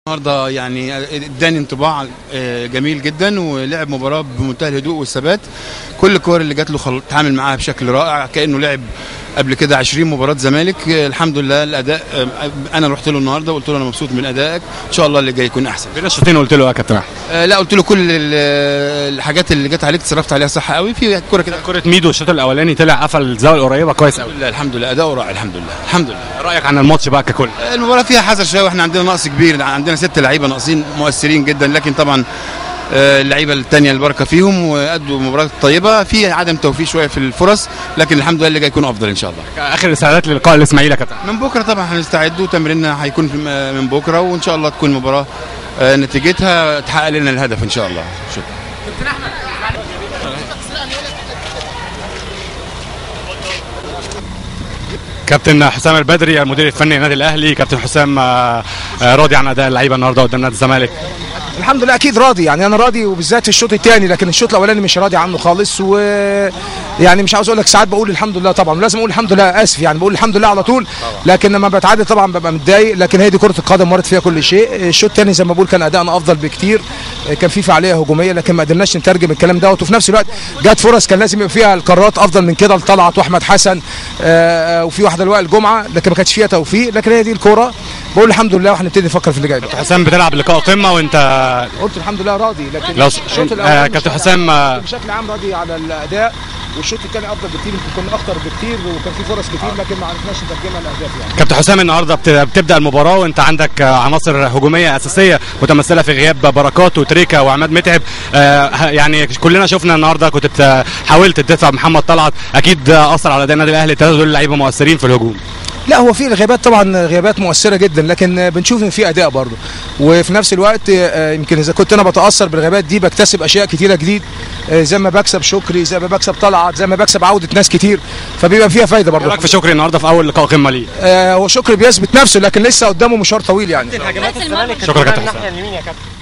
النهارده يعني اداني انطباع آه، جميل جدا ولعب مباراه بمنتهى الهدوء والثبات كل الكور اللي جات له خل... اتعامل معاها بشكل رائع كانه لعب قبل كده 20 مباراه زمالك آه، الحمد لله الاداء آه، انا رحت له النهارده وقلت له انا مبسوط من ادائك ان شاء الله اللي جاي يكون احسن بين الشوطين قلت له يا كابتن احمد آه، لا قلت له كل ال- الحاجات اللي جت عليك تصرفت عليها صح قوي في كوره كده كرة ميدو الشوط الاولاني طلع قفل الزاويه القريبه كويس قوي الحمد لله الحمد لله اداؤه رائع الحمد لله الحمد لله رايك عن الماتش بقى ككل المباراة فيها حذر شوية واحنا عندنا نقص كبير عندنا ست لعيبة ناقصين مؤثرين جدا لكن طبعا آه، اللعيبة التانية البركة فيهم وأدوا مباراة طيبة في عدم توفيق شوية في الفرص لكن الحمد لله اللي جاي يكون أفضل إن شاء الله اخر استعدادات للقاء الاسماعيلي يا كابتن من بكرة طبعا هنستعد وتمريننا هيكون في- آه، من بكرة وإن شاء الله تكون مباراة آه، نتيجتها تحقق لنا الهدف إن شاء الله شكرا كابتن حسام البدري المدير الفني للنادي الاهلي كابتن حسام آه، آه، راضي عن اداء اللعيبه النهارده قدام نادي الزمالك الحمد لله اكيد راضي يعني انا راضي وبالذات في الشوط الثاني لكن الشوط الاولاني مش راضي عنه خالص و يعني مش عاوز اقول لك ساعات بقول الحمد لله طبعا ولازم اقول الحمد لله اسف يعني بقول الحمد لله على طول لكن لما بتعادل طبعا ببقى متضايق لكن هي دي كره القدم مرت فيها كل شيء الشوط الثاني زي ما بقول كان ادائنا افضل بكتير كان في فعاليه هجوميه لكن ما قدرناش نترجم الكلام دوت وفي نفس الوقت جت فرص كان لازم يبقى فيها القرارات افضل من كده لطلعت واحمد حسن آه، وفي واحده لوائل الجمعه لكن ما كانتش فيها توفيق لكن هي دي الكوره بقول الحمد لله وهنبتدي نفكر في اللي جاي بقى. حسام بتلعب لقاء قمه وانت قلت الحمد لله راضي لكن لو- الشوط آه، الاولاني كابتن بشكل حسام، عام- آه، بشكل عام راضي على الاداء والشوط الثاني افضل بكتير يمكن كنا اخطر بكتير وكان في فرص كتير لكن ما عرفناش نترجمها لاهداف يعني كابتن حسام النهارده بت- بتبدا المباراه وانت عندك آه، عناصر هجوميه اساسيه متمثله في غياب بركات وتريكا وعماد متعب آه، ه- يعني كلنا شفنا النهارده كنت بت- حاولت تدفع بمحمد طلعت اكيد آه، اثر على اداء النادي الاهلي الثلاثه دول لعيبه مؤثرين في الهجوم لا هو في غيابات طبعا غيابات مؤثره جدا لكن بنشوف ان في اداء برضه وفي نفس الوقت آه، يمكن اذا كنت انا بتاثر بالغيابات دي بكتسب اشياء كتيره جديد آه، زي ما بكسب شكري زي ما بكسب طلعت زي ما بكسب عوده ناس كتير فبيبقى فيها فايده إيه برضه رايك في شكري النهارده في اول لقاء قمه ليه آه، هو شكري بيثبت نفسه لكن لسه قدامه مشوار طويل يعني شكرا كابتن حسام الناحيه اليمين يا كابتن